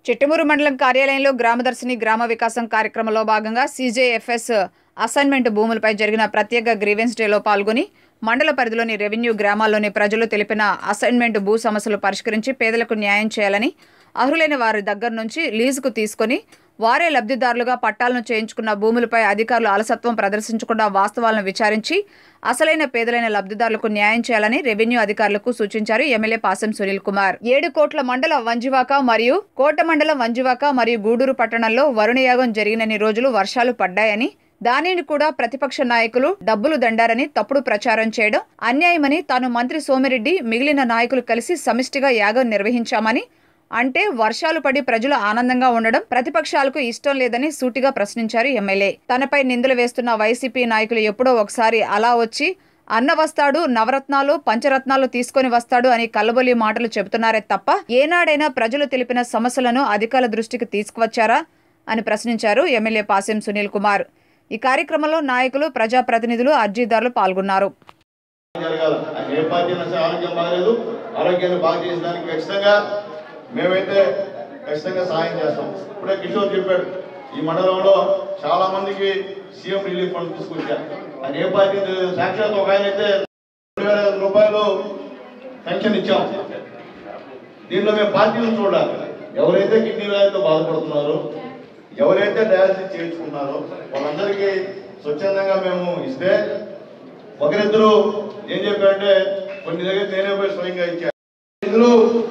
చిట్టమూరు మండలం కార్యాలయంలో గ్రామదర్శిని గ్రామ వికాసం కార్యక్రమంలో భాగంగా సీజేఎఫ్ఎస్ అసైన్మెంట్ భూములపై జరిగిన ప్రత్యేక గ్రీవెన్స్ డేలో పాల్గొని మండల పరిధిలోని రెవెన్యూ గ్రామాల్లోని ప్రజలు తెలిపిన అసైన్మెంట్ భూ సమస్యలు పరిష్కరించి పేదలకు న్యాయం చేయాలని అర్హులైన వారి దగ్గర నుంచి లీజుకు తీసుకొని వారే లబ్ధిదారులుగా పట్టాలను చేయించుకున్న భూములపై అధికారులు అలసత్వం ప్రదర్శించకుండా వాస్తవాలను విచారించి అసలైన పేదలైన లబ్ధిదారులకు న్యాయం చేయాలని రెవెన్యూ అధికారులకు సూచించారు ఎమ్మెల్యే పాసం సునీల్ కుమార్ ఏడు కోట్ల మండల వంజివాక మరియు కోట మండలం వంజివాక మరియు గూడూరు పట్టణంలో వరుణయాగం జరిగినన్ని రోజులు వర్షాలు పడ్డాయని దానిని కూడా ప్రతిపక్ష నాయకులు డబ్బులు దండారని తప్పుడు ప్రచారం చేయడం అన్యాయమని తాను మంత్రి సోమిరెడ్డి మిగిలిన నాయకులు కలిసి సమిష్టిగా యాగం నిర్వహించామని అంటే వర్షాలు పడి ప్రజలు ఆనందంగా ఉండడం ప్రతిపక్షాలకు ఇష్టం లేదని సూటిగా ప్రశ్నించారు ఎమ్మెల్యే తనపై నిందలు వేస్తున్న వైసీపీ నాయకులు ఎప్పుడో ఒకసారి అలా వచ్చి అన్న వస్తాడు నవరత్నాలు పంచరత్నాలు తీసుకొని వస్తాడు అని కల్లబొల్లి మాటలు చెబుతున్నారే తప్ప ఏనాడైనా ప్రజలు తెలిపిన సమస్యలను అధికారుల దృష్టికి తీసుకువచ్చారా అని ప్రశ్నించారు ఎమ్మెల్యే పాసెం సునీల్ కుమార్ ఈ కార్యక్రమంలో నాయకులు ప్రజాప్రతినిధులు అర్జీదారులు పాల్గొన్నారు జరగాలి ఆయన ఏ పార్టీ అయినా సరే ఆరోగ్యం బాగలేదు ఆరోగ్యాన్ని బాగా చేసేదానికి ఖచ్చితంగా మేమైతే ఖచ్చితంగా సహాయం చేస్తాం ఇప్పుడే కిషోర్ చెప్పాడు ఈ మండలంలో చాలా మందికి సీఎం రిలీఫ్ ఫండ్ తీసుకొచ్చారు ఆయన ఏ పార్టీ తెలియదు. సాక్షాత్ ఒక ఆయన అయితే రెండు వేల ఐదు రూపాయలు పెన్షన్ ఇచ్చాం దీంట్లో మేము పార్టీలను చూడాలి ఎవరైతే కిడ్నీ వ్యాధితో బాధపడుతున్నారో ఎవరైతే డయాలసిస్ చేయించుకున్నారో వాళ్ళందరికీ స్వచ్ఛందంగా మేము ఇస్తే ఒకరిద్దరు ఏం చెప్పారంటే కొన్ని దగ్గర నేనే పోయి స్వయంగా ఇచ్చాను ఇందులో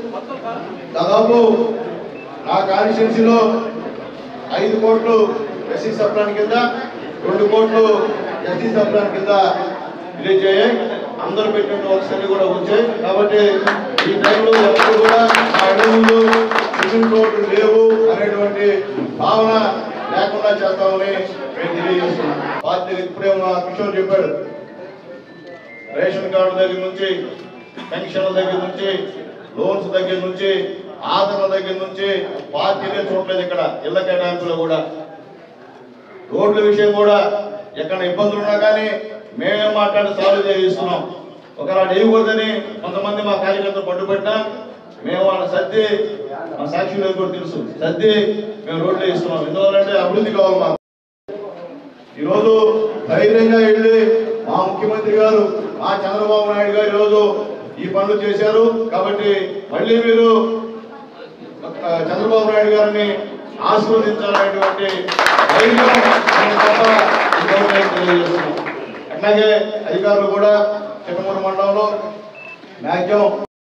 దాదాపు నా కాన్స్టిట్యున్సీలో ఐదు కోట్లు ఎస్సీ సప్లాన్ కింద రెండు కోట్లు ఎస్సీ సప్లాన్ కింద రిలీజ్ అయ్యాయి అందరూ పెట్టిన వర్క్స్ కూడా వచ్చాయి కాబట్టి ఈ టైంలో ఎవరు కూడా ఆ అడవులు సిమెంట్ రోడ్లు లేవు అనేటువంటి భావన లేకుండా చేస్తామని మేము తెలియజేస్తున్నాం పార్టీ ఇప్పుడే మా కిషోర్ చెప్పాడు రేషన్ కార్డు దగ్గర నుంచి పెన్షన్ల దగ్గర నుంచి లోన్స్ దగ్గర నుంచి ఆదరణ దగ్గర నుంచి పార్టీనే చూడలేదు ఇక్కడ ఇళ్ల కేటాయింపులో కూడా రోడ్ల విషయం కూడా ఎక్కడ ఇబ్బందులు ఉన్నా కానీ మేమే మాట్లాడి సాల్వ్ చేయిస్తున్నాం ఒకవేళ వేయకూడదని కొంతమంది మా కార్యకర్తలు పట్టుబట్టినా మేము వాళ్ళ సర్ది మా సాక్షులకు కూడా తెలుసు సర్ది మేము రోడ్లు ఇస్తున్నాం ఎందువల్లంటే అభివృద్ధి కావాలి మాకు ఈరోజు ధైర్యంగా వెళ్ళి మా ముఖ్యమంత్రి గారు మా చంద్రబాబు నాయుడు గారు ఈరోజు ఈ పనులు చేశారు కాబట్టి మళ్ళీ మీరు ఆ, చంద్రబాబు నాయుడు గారిని ఆశీర్వదించాలనేటువంటి ధైర్యం మేము తప్ప ఇంకొకటి లేదు తెలియజేస్తున్నాం అట్లాగే అధికారులు కూడా చిట్టమూరు మండలంలో మ్యాక్సిమం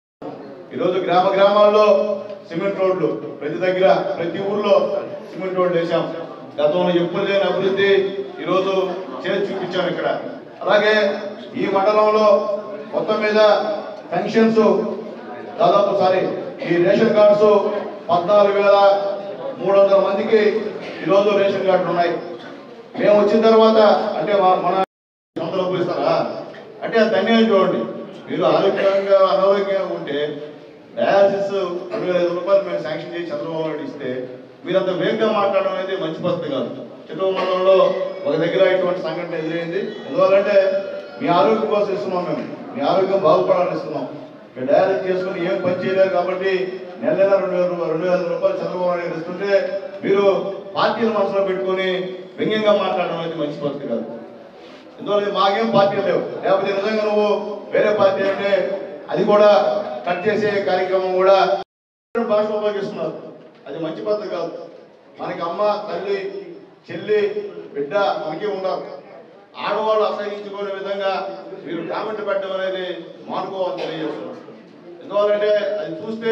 ఈరోజు గ్రామ గ్రామాల్లో సిమెంట్ రోడ్లు ప్రతి దగ్గర ప్రతి ఊర్లో సిమెంట్ రోడ్లు వేసాం గతంలో ఎప్పుడు లేని అభివృద్ధి ఈరోజు చేసి చూపించాం ఇక్కడ అలాగే ఈ మండలంలో మొత్తం మీద పెన్షన్స్ దాదాపు సారీ ఈ రేషన్ కార్డ్స్ పద్నాలుగు వేల మూడు వందల మందికి ఈరోజు రేషన్ కార్డులు ఉన్నాయి మేము వచ్చిన తర్వాత అంటే మా- మన వందలు డబ్బులు ఇస్తారా అంటే అది ధన్యం చూడండి మీరు ఆరోగ్యంగా అనారోగ్యంగా ఉంటే డయాలసిస్ రెండు వేల ఐదు రూపాయలు మేము శాంక్షన్ చేసి చంద్రబాబు నాయుడు ఇస్తే మీరు అంత వేగంగా మాట్లాడడం అనేది మంచి పద్ధతి కాదు చిత్తూరు మండలంలో ఒక దగ్గర ఇటువంటి సంఘటన ఎదురైంది ఎందువల్లంటే మీ ఆరోగ్యం కోసం ఇస్తున్నాం మేము మీ ఆరోగ్యం బాగుపడాలని ఇస్తున్నాం మీరు డయాలసిస్ చేసుకుని ఏం పని చేయలేరు కాబట్టి నెల నెల రెండు వేల రూపాయలు రెండు వేల రూపాయలు చంద్రబాబు నాయుడు గారు ఇస్తుంటే మీరు పార్టీని మనసులో పెట్టుకొని వ్యంగ్యంగా మాట్లాడడం అనేది మంచి పద్ధతి కాదు ఎందువల్ల మాకేం పార్టీ లేవు లేకపోతే నిజంగా నువ్వు వేరే పార్టీ అంటే అది కూడా కట్ చేసే కార్యక్రమం కూడా భాష ఉపయోగిస్తున్నారు అది మంచి పద్ధతి కాదు మనకి అమ్మ తల్లి చెల్లి బిడ్డ మనకి ఉండాలి ఆడవాళ్ళు అసహించుకునే విధంగా మీరు కామెంట్ పెట్టడం అనేది మానుకోవాలని తెలియజేస్తున్నారు ఎందువల్లంటే అది చూస్తే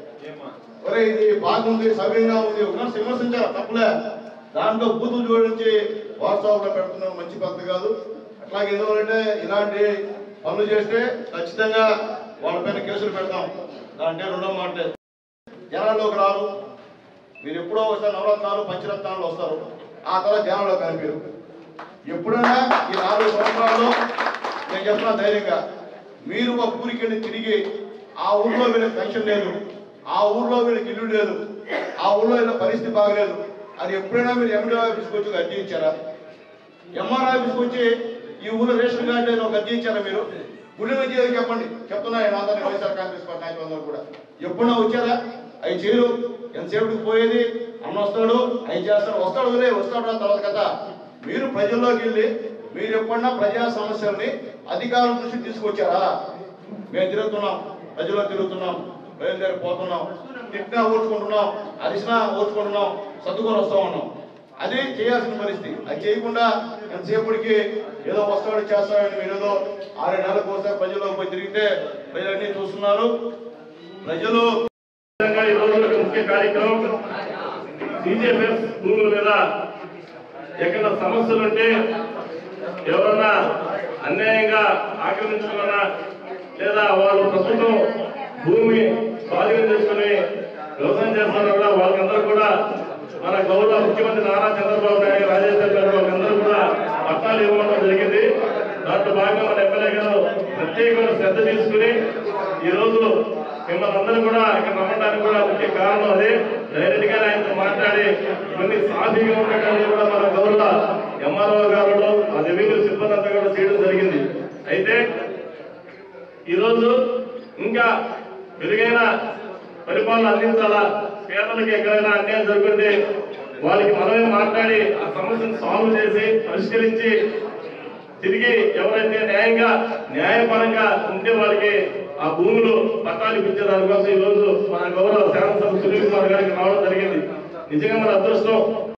ఒరే ఇది బాగుంది సవ్యంగా ఉంది విమర్శ విమర్శించారు తప్పులే దాంట్లో బూతులు జోడించి వాట్సాప్ లో పెడుతున్నాం మంచి పద్ధతి కాదు అట్లాగే ఎందుకంటే ఇలాంటి పనులు చేస్తే ఖచ్చితంగా వాళ్ళపైన కేసులు పెడతాం దాంట్లో రెండో మాట జనాల్లోకి రారు మీరు ఎప్పుడో ఒకసారి నవరత్నాలు పంచరత్నాలు వస్తారు ఆ తర్వాత జనాల్లో కనిపించరు ఎప్పుడైనా ఈ నాలుగు సంవత్సరాల్లో నేను చెప్తున్నా ధైర్యంగా మీరు ఒక ఊరికి వెళ్ళి తిరిగి ఆ ఊర్లో వీళ్ళకి పెన్షన్ లేదు ఆ ఊర్లో వీళ్ళకి ఇల్లు లేదు ఆ ఊర్లో వీళ్ళ పరిస్థితి బాగలేదు అది ఎప్పుడైనా మీరు ఎండి ఆఫీస్కి వచ్చి అర్జీ ఇచ్చారా ఎంఆర్ ఆఫీస్కి వచ్చి ఈ ఊర్లో రేషన్ కార్డు లేదు ఒక అర్జీ ఇచ్చారా మీరు గుడి నుంచి చెప్పండి చెప్తున్నా నేను అందరినీ వైఎస్ఆర్ కాంగ్రెస్ పార్టీ నాయకులందరూ కూడా ఎప్పుడైనా వచ్చారా అవి చేయరు ఎంతసేపుడికి పోయేది అన్న వస్తాడు అవి చేస్తాడు వస్తాడు వదిలే వస్తాడు రా తర్వాత కథ మీరు ప్రజల్లోకి వెళ్ళి మీరు ఎప్పుడన్నా ప్రజా సమస్యల్ని అధికారుల దృష్టికి తీసుకొచ్చారా మేము తిరుగుతున్నాం ప్రజల్లో తిరుగుతున్నాం బయలుదేరి పోతున్నాం తిట్టినా ఓడ్చుకుంటున్నాం అరిసినా ఓడ్చుకుంటున్నాం సర్దుకొని వస్తా ఉన్నాం అది చేయాల్సిన పరిస్థితి అది చేయకుండా ఎంతసేపటికి ఏదో వస్తాడు చేస్తాడని మీరు ఏదో ఆరు నెలలకు ఒకసారి ప్రజల్లోకి పోయి తిరిగితే ప్రజలన్నీ చూస్తున్నారు ప్రజలు విధంగా ఈ రోజు ఒక ముఖ్య కార్యక్రమం సిజిఎఫ్ఎస్ భూముల మీద ఎక్కడ సమస్యలు ఉంటే ఎవరన్నా అన్యాయంగా ఆక్రమించుకున్నా లేదా వాళ్ళు ప్రస్తుతం భూమి స్వాధీనం చేసుకుని వ్యవసాయం చేస్తున్నారు కూడా వాళ్ళకందరూ కూడా మన గౌరవ ముఖ్యమంత్రి నారా చంద్రబాబు నాయుడు రాజేశ్వర్ గారు వాళ్ళందరూ కూడా పట్టాలు ఇవ్వడం జరిగింది దాంట్లో భాగంగా మన ఎమ్మెల్యే గారు ప్రత్యేకమైన శ్రద్ధ తీసుకుని ఈ రోజు మిమ్మల్ని అందరూ కూడా ఇక్కడ రమ్మడానికి కూడా ముఖ్య కారణం అదే డైరెక్ట్ గా ఆయనతో మాట్లాడి కొన్ని సాఫీగా ఉండటానికి కూడా మన గౌరవ ఎంఆర్ఓ గారు ఆ రెవెన్యూ సిబ్బంది అంతా కూడా చేయడం జరిగింది అయితే ఈరోజు ఇంకా మెరుగైన పరిపాలన అందించాలా పేదలకు ఎక్కడైనా అన్యాయం జరుగుతుంటే వాళ్ళకి మనమే మాట్లాడి ఆ సమస్యను సాల్వ్ చేసి పరిష్కరించి తిరిగి ఎవరైతే న్యాయంగా న్యాయపరంగా ఉంటే వాళ్ళకి ఆ భూములు పట్టాలు ఇప్పించే దానికోసం ఈ రోజు మన గౌరవ శాసనసభ సునీల్ కుమార్ గారికి రావడం జరిగింది నిజంగా మన అదృష్టం